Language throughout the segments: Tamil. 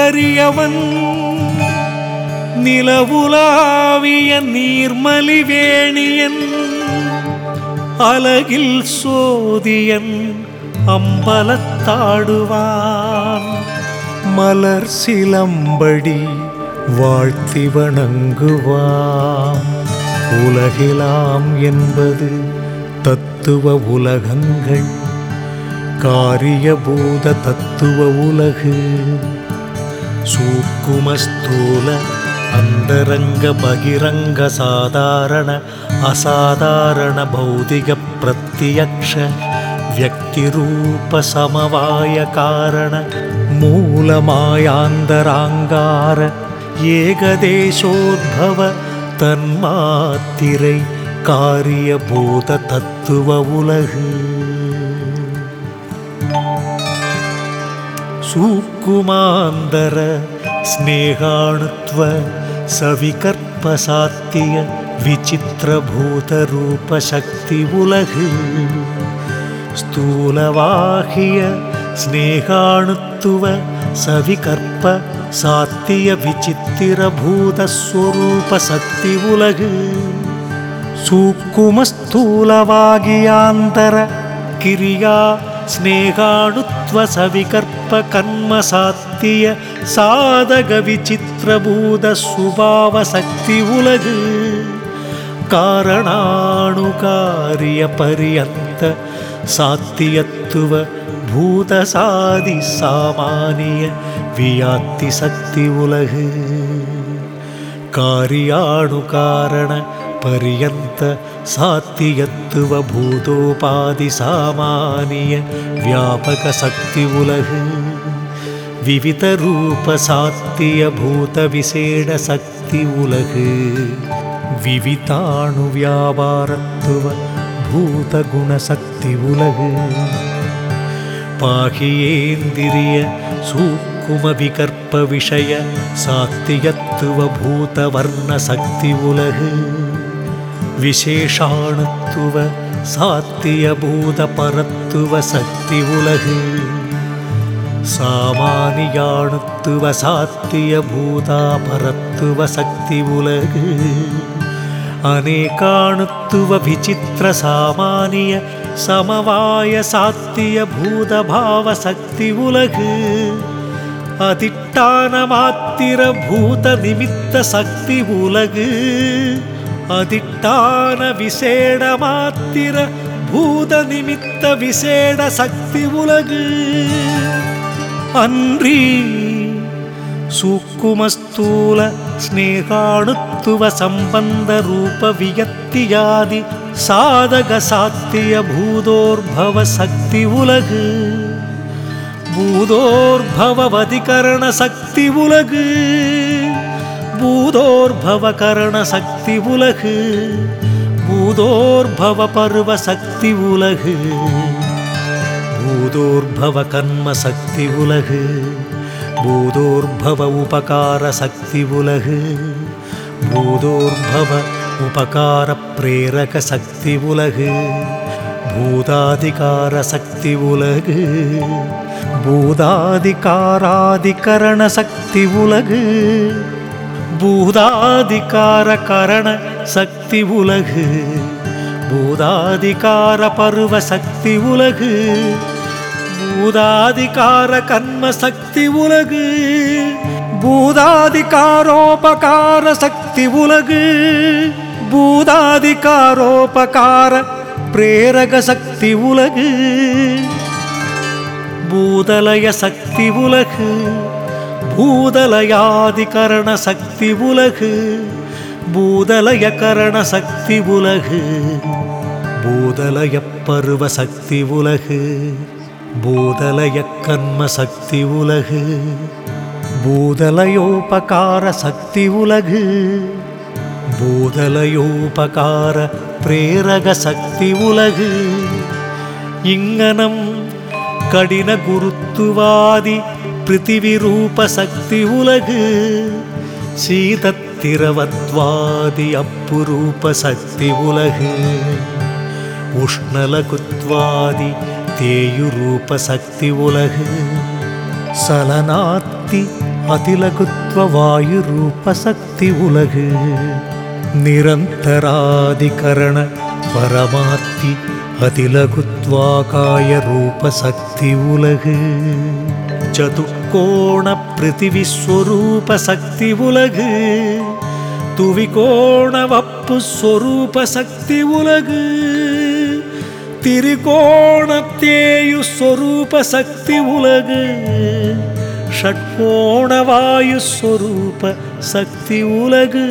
கரியவன் நிலவுலாவிய நீர்மலிவேணியன் அலகில் சோதியன் அம்பலத்தாடுவான் மலர் சிலம்படி வாழ்த்தி வணங்குவாம் உலகிலாம் என்பது தத்துவ உலகங்கள் காரியபூத தத்துவ உலகு சூக்குமஸ்தூல அந்தரங்க பகிரங்க சாதாரண அசாதாரண பௌதிக பிரத்யக்ஷ ವ್ಯಕ್ತಿರೂಪ ಸಮವಾಯ ಕಾರಣ ಮೂಲಮಾಯಾಂತರಾಂಗಾರ ஏகதேசோத்பவ தன்மாத்திரை காரியபூத தத்துவ உலகு சூக்குமாந்தர ஸ்நேகாணுத்வ சவிகற்பசாத்திய விசித்திரபூத ரூப சக்தி உலகு ஸ்தூலவாகிய ஸ்நேகாணுத்துவ சவிகற்ப சாத்திய விசித்திரபூத ஸ்வரூப சக்தி உலகு ಸೂಕ್ಕುಮಸ್ಥೂಲವಾಗಿಯಾಂತರ ಕಿರಿಯಾ ಸ್ನೇಹಾಣುತ್ವ ಸವಿಕರ್ಪ ಕರ್ಮ ಸಾತ್ಯ ಸಾಧಕ ವಿಚಿತ್ರಭೂತ ಸ್ವಭಾವ ಶಕ್ತಿ ಉಲಗು ಕಾರಣಾಣುಕಾರ್ಯ ಪರ್ಯಂತ ಸಾತ್ಯತ್ವ ಭೂತ ಸಾದಿ ಸಾಮಾನ್ಯ ವಿಯಾತಿ ಶಕ್ತಿ ಉಲಗು ಕಾರ್ಯಾಣುಕಾರಣ ಪರ್ಯಂತ ಸಾತ್ಯತ್ವ ಭೂತೋಪಾದಿ ಸಾಮಾನ್ಯ ವ್ಯಾಪಕ ಶಕ್ತಿ ಉಲಗು ವಿವಿಧ ರೂಪ ಸಾತ್ಯ ಭೂತ ವಿಶೇಷ ಶಕ್ತಿ ಉಲಗು ವಿವಿತಾಣು ವ್ಯಾಪಾರತ್ವ ಭೂತ ಗುಣ ಶಕ್ತಿ ಉಲಗು பாகியேந்திரிய சூக்கும விகற்ப விஷய சாத்தியத்துவ பூத வர்ண சக்தி உலகு விசேஷாணுத்துவ சாத்திய பூத பரத்துவ சக்தி உலகு சாமானியாணுத்துவ சாத்திய பூதா பரத்துவ சக்தி உலகு ಅನೇಕಾಣುತ್ತುವ ವಿಚಿತ್ರ ಸಾಮಾನ್ಯ ಸಮವಾಯ ಸಾತ್ಯ ಭೂತ ಭಾವ ಶಕ್ತಿ ಉಲಗು அதிட்டான மாத்திர பூத நிமித்த சக்தி உலகு அதிட்டான விசேட மாத்திர பூத நிமித்த விசேட சக்தி உலகு அன்றி ಸೂಕ್ಕುಮಸ್ಥೂಲ ಸ್ನೇಹಾಣುತ್ವ ಸಂಬಂಧ ರೂಪ ವಿಯತ್ತಿಯಾದಿ ಸಾಧಕ ಸಾತ್ಯ ಭೂದೋರ್ಭವ ಶಕ್ತಿ ಉಲಗು ಭೂದೋರ್ಭವಧಿಕರಣ ಶಕ್ತಿ ಉಲಗು ಭೂದೋರ್ಭವ ಕರಣ ಶಕ್ತಿ ಉಲಗು ಭೂದೋರ್ಭವ ಪರ್ವ ಶಕ್ತಿ ಉಲಗು ಭೂದೋರ್ಭವ ಕರ್ಮ ಶಕ್ತಿ ಉಲಗು பூதோர்பவ உபகார சக்தி உலகு பூதோர்பவ உபகார பிரேரக சக்தி உலகு பூதாதிகார சக்தி உலகு பூதாதிகாராதிகரண சக்தி உலகு பூதாதிகார கரண சக்தி உலகு பூதாதிகார பருவ சக்தி உலகு பூதாதிகார கர்ம சக்தி உலகு பூதாதிகாரோபகார சக்தி உலகு பூதாதிகாரோபகார பிரேரக சக்தி உலகு பூதலய சக்தி உலகு பூதலயாதிகரண சக்தி உலகு பூதலய கரண சக்தி உலகு பூதலய பருவ சக்தி உலகு பூதலய கர்ம சக்தி உலகு பூதலயோபகார சக்தி உலகு பூதலயோபகார பிரேரக சக்தி உலகு இங்கனம் கடின குருத்துவாதி பிருத்திவி ரூப சக்தி உலகு சீதத்திரவத்வாதி அப்புரூப சக்தி உலகு உஷ்ணலகுத்வாதி தேயுரூப சக்தி உலகு சலனாத்ம சக்தி அதிலகுத்வ வாயு ரூப சக்தி உலகு நிரந்தராதிகரண பரமாத்தி அதிலகுத்வாகாய ரூப சக்தி உலகு சதுக்கோண பிருத்திவிஸ்வரூப சக்தி உலகு துவிகோண வப்பு ஸ்வரூப சக்தி உலகு திரிகோணத்தேயு ஸ்வரூப சக்தி உலகு ஷட்கோண வாயு ஸ்வரூப சக்தி உலகு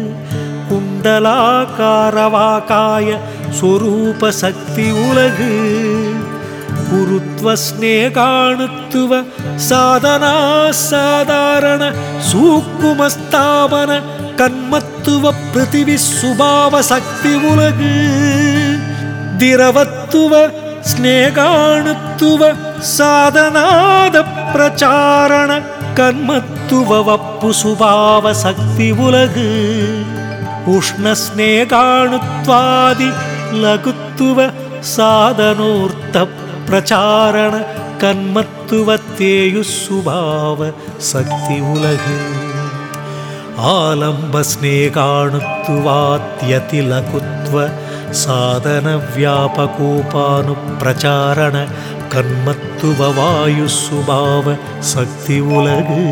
குண்டலாகாரவாகாய ஸ்வரூப சக்தி உலகு குருத்வ ஸ்நேகாணுத்துவ சாதனா சாதாரண சூக்குமஸ்தாபன கண்மத்துவ பிருத்திவி சுபாவ சக்தி உலகு திரவத்துவ ஸ்நேகாணுத்துவ சாதனாத பிரச்சாரண கண்மத்துவ வப்பு சுபாவ சக்தி உலகு உஷ்ண ஸ்நேகாணுத்வாதி லகுத்துவ சாதனோர்த்த பிரச்சாரண கண்மத்துவ தேயு சுபாவ சக்தி உலகு ஆலம்ப ஸ்நேகாணுத்துவாத்யதி லகுத்வ சாதன வியாபகோபானு பிரச்சாரண கண்மத்துவ வாயு சுபாவ சக்தி உலகு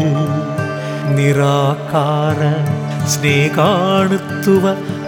நிராகார ஸ்நேகாணுத்துவ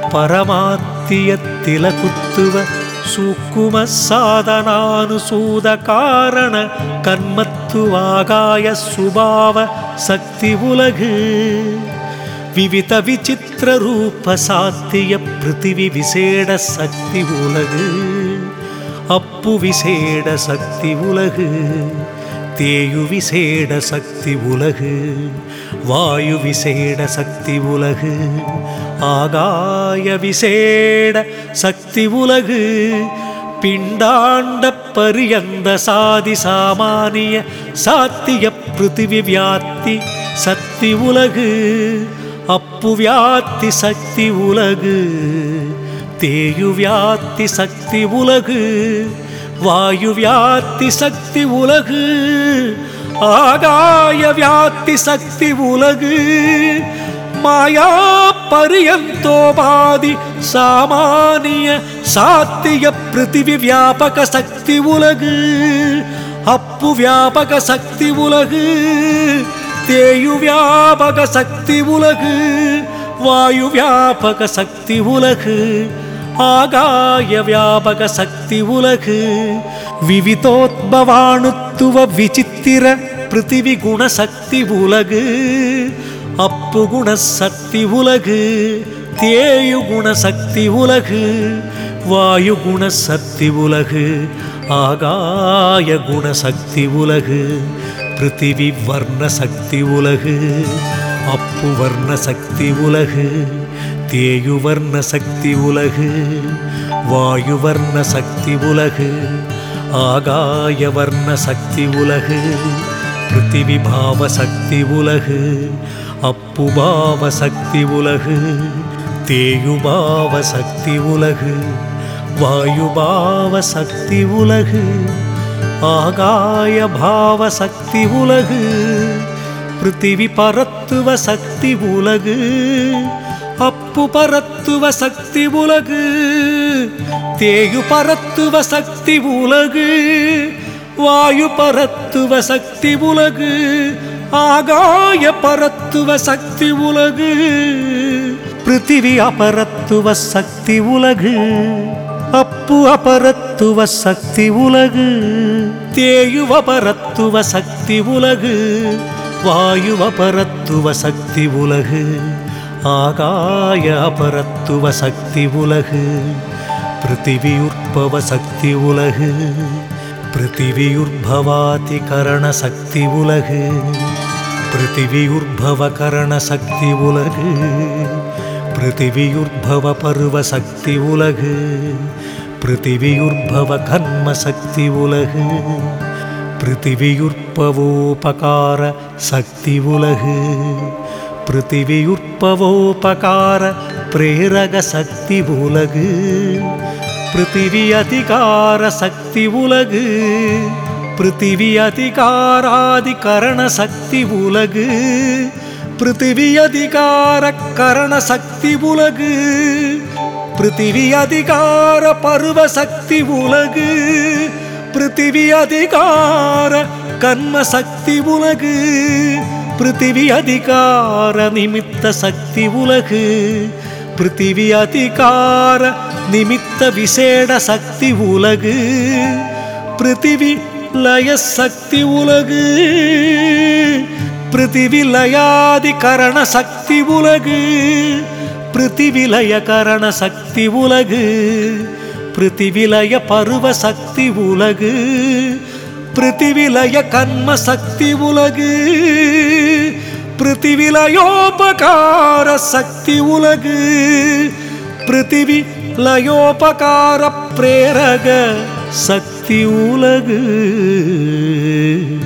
பரமாத்தியத்திலகுத்துவ சூக்கும சாதனானுசூத காரண கண்மத்துவாகாய சுபாவ சக்தி உலகு விவித விசித்திர ரூப சாத்திய பிருத்திவி விசேட சக்தி உலகு அப்பு விசேட சக்தி உலகு தேயு விசேட சக்தி உலகு வாயு விசேட சக்தி உலகு ஆகாய விசேட சக்தி உலகு பிண்டாண்ட பரியந்த சாதி சாமானிய சாத்திய பிருத்திவி வியாத்தி சக்தி உலகு அப்பு வியாத்தி சக்தி உலகு தேயு வியாத்தி சக்தி உலகு வாயு வியாத்தி சக்தி உலகு ஆகாய வியாத்தி சக்தி உலகு மாயா பரியந்தோபாதி சாமானிய சாத்திய பிருத்திவி வியாபக சக்தி உலகு அப்பு வியாபக சக்தி உலகு தேயு வியாபக சக்தி உலகு வாயு வியாபக சக்தி உலகு ஆகாய வியாபக சக்தி உலகு விவிதோத்பவாணுத்துவ விசித்திர பிருத்திவி குண சக்தி உலகு அப்பு குண சக்தி உலகு தேயு குண சக்தி உலகு வாயு குண சக்தி உலகு ஆகாய குண சக்தி உலகு பிருத்திவி வர்ண சக்தி உலகு அப்பு வர்ண சக்தி உலகு தேயு வர்ண சக்தி உலகு வாயு வர்ண சக்தி உலகு ஆகாய வர்ண சக்தி உலகு பிருத்திவி பாவ சக்தி உலகு அப்பு பாவ சக்தி உலகு தேயு பாவ சக்தி உலகு வாயு பாவ சக்தி உலகு ஆகாய பாவ சக்தி உலகு பிருத்திவி பரத்துவ சக்தி உலகு அப்பு பரத்துவ சக்தி உலகு தேயு பரத்துவ சக்தி உலகு வாயு பரத்துவ சக்தி உலகு ஆகாய பரத்துவ சக்தி உலகு பிருத்திவி அபரத்துவ சக்தி உலகு அப்பு அபரத்துவ சக்தி உலகு தேயு அபரத்துவ சக்தி உலகு வாயு அபரத்துவ சக்தி உலகு ஆகாய அபரத்துவ சக்தி உலகு பிருத்திவியுற்பவ சக்தி உலகு பிருத்திவியுர்பவாதி கரண சக்தி உலகு பிருத்திவியுர்பவ கரண சக்தி உலகு பிருத்திவியுர்பவ பருவ சக்தி உலகு பிருத்திவியுர்பவ கர்ம சக்தி உலகு பிருத்திவியுற்பவோபகார சக்தி உலகு பிருத்திவியுற்பவோபகார பிரேரக சக்தி உலகு பிருத்திவி அதிகார சக்தி உலகு பிருத்திவி அதிகாராதி கரண சக்தி உலகு பிருத்திவி அதிகார கரண சக்தி உலகு பிருத்திவி அதிகார பருவ சக்தி உலகு பிருத்திவி அதிகார கர்ம சக்தி உலகு பிருத்திவி அதிகார நிமித்த சக்தி உலகு பிருத்திவி அதிகார நிமித்த விசேட சக்தி உலகு பிருத்திவி லய சக்தி உலகு பிருத்திவி லயாதிகரண சக்தி உலகு பிருத்திவிலய கரண சக்தி உலகு பிருத்திவிலய பருவ சக்தி உலகு பிருத்திவிலய கர்ம சக்தி உலகு பிருத்திவிலயோபகார சக்தி உலகு பிருத்திவி லயோபகார பிரேரக சக்தி உலகு